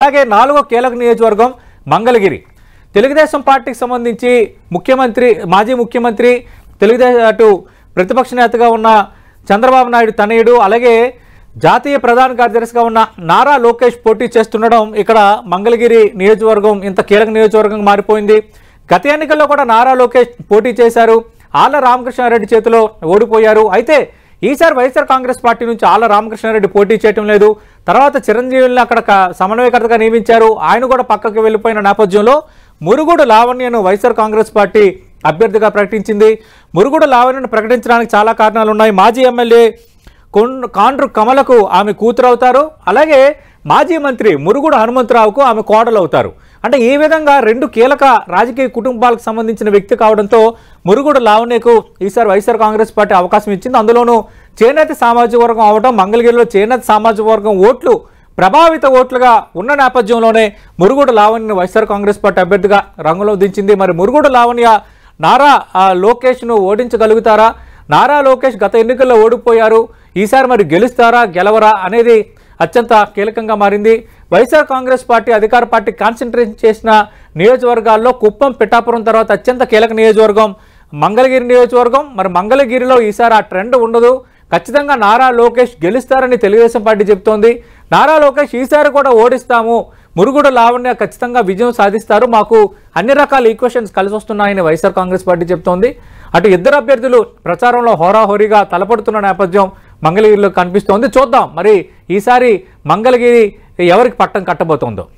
అలాగే నాలుగో కీలక నియోజకవర్గం మంగళగిరి తెలుగుదేశం పార్టీకి సంబంధించి ముఖ్యమంత్రి మాజీ ముఖ్యమంత్రి తెలుగుదేశం అటు ప్రతిపక్ష నేతగా ఉన్న చంద్రబాబు నాయుడు తనయుడు అలాగే జాతీయ ప్రధాన కార్యదర్శిగా ఉన్న నారా లోకేష్ పోటీ చేస్తుండడం ఇక్కడ మంగళగిరి నియోజకవర్గం ఇంత కీలక నియోజకవర్గంగా మారిపోయింది గత ఎన్నికల్లో కూడా నారా లోకేష్ పోటీ చేశారు ఆళ్ల రామకృష్ణారెడ్డి చేతిలో ఓడిపోయారు అయితే ఈసారి వైఎస్ఆర్ కాంగ్రెస్ పార్టీ నుంచి ఆళ్ల రామకృష్ణారెడ్డి పోటీ చేయటం లేదు తర్వాత చిరంజీవిని అక్కడ క- సమన్వయకర్తగా నియమించారు ఆయన కూడా పక్కకు వెళ్ళిపోయిన నేపథ్యంలో మురుగుడు లావణ్యను వైఎస్ఆర్ కాంగ్రెస్ పార్టీ అభ్యర్థిగా ప్రకటించింది మురుగుడు లావణ్యను ప్రకటించడానికి చాలా కారణాలు ఉన్నాయి మాజీ ఎమ్మెల్యే కొన్ కాండ్రు కమలకు ఆమె కూతురు అవుతారు అలాగే మాజీ మంత్రి మురుగుడు హనుమంతరావుకు ఆమె కోడలు అవుతారు అంటే ఈ విధంగా రెండు కీలక రాజకీయ కుటుంబాలకు సంబంధించిన వ్యక్తి కావడంతో మురుగుడు లావణ్యకు ఈసారి వైఎస్ఆర్ కాంగ్రెస్ పార్టీ అవకాశం ఇచ్చింది అందులోనూ చేనేత సామాజిక వర్గం అవడం మంగళగిరిలో చేనేత సామాజిక వర్గం ఓట్లు ప్రభావిత ఓట్లుగా ఉన్న నేపథ్యంలోనే మురుగుడు లావణ్యను వైఎస్ఆర్ కాంగ్రెస్ పార్టీ అభ్యర్థిగా రంగంలో దించింది మరి మురుగుడు లావణ్య నారా ఆ, లోకేష్ను ఓడించగలుగుతారా నారా లోకేష్ గత ఎన్నికల్లో ఓడిపోయారు ఈసారి మరి గెలుస్తారా గెలవరా అనేది అత్యంత కీలకంగా మారింది వైఎస్ఆర్ కాంగ్రెస్ పార్టీ అధికార పార్టీ కాన్సన్ట్రేట్ చేసిన నియోజకవర్గాల్లో కుప్పం పిఠాపురం తర్వాత అత్యంత కీలక నియోజకవర్గం మంగళగిరి నియోజకవర్గం మరి మంగళగిరిలో ఈసారి ఆ ట్రెండ్ ఉండదు ఖచ్చితంగా నారా లోకేష్ గెలుస్తారని తెలుగుదేశం పార్టీ చెబుతోంది నారా లోకేష్ ఈసారి కూడా ఓడిస్తాము మురుగుడు లావణ్య ఖచ్చితంగా విజయం సాధిస్తారు మాకు అన్ని రకాల ఈక్వేషన్స్ కలిసి వస్తున్నాయని వైఎస్ఆర్ కాంగ్రెస్ పార్టీ చెబుతోంది అటు ఇద్దరు అభ్యర్థులు ప్రచారంలో హోరాహోరీగా తలపడుతున్న నేపథ్యం మంగళగిరిలో కనిపిస్తోంది చూద్దాం మరి ఈసారి మంగళగిరి ఎవరికి పట్టం కట్టబోతోందో